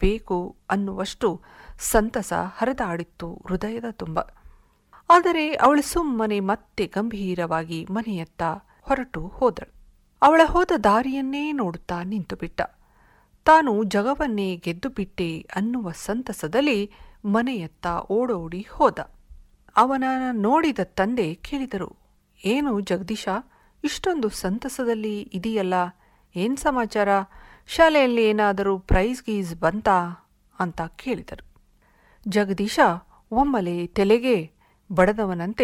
ಬೇಕು ಅನ್ನುವಷ್ಟು ಸಂತಸ ಹರಿದಾಡಿತ್ತು ಹೃದಯದ ತುಂಬ ಆದರೆ ಅವಳು ಸುಮ್ಮನೆ ಮತ್ತೆ ಗಂಭೀರವಾಗಿ ಮನೆಯತ್ತ ಹೊರಟು ಹೋದಳು ಅವಳ ಹೋದ ದಾರಿಯನ್ನೇ ನೋಡುತ್ತಾ ನಿಂತುಬಿಟ್ಟ ತಾನು ಜಗವನ್ನೇ ಗೆದ್ದು ಬಿಟ್ಟೆ ಅನ್ನುವ ಸಂತಸದಲ್ಲಿ ಮನೆಯತ್ತ ಓಡೋಡಿ ಹೋದ ಅವನ ನೋಡಿದ ತಂದೆ ಕೇಳಿದರು ಏನು ಜಗದೀಶ ಇಷ್ಟೊಂದು ಸಂತಸದಲ್ಲಿ ಇದೆಯಲ್ಲ ಏನ್ ಸಮಾಚಾರ ಶಾಲೆಯಲ್ಲಿ ಏನಾದರೂ ಪ್ರೈಸ್ ಗೀಸ್ ಬಂತಾ ಅಂತ ಕೇಳಿದರು ಜಗದೀಶ ಒಮ್ಮಲೆ ತಲೆಗೆ ಬಡದವನಂತೆ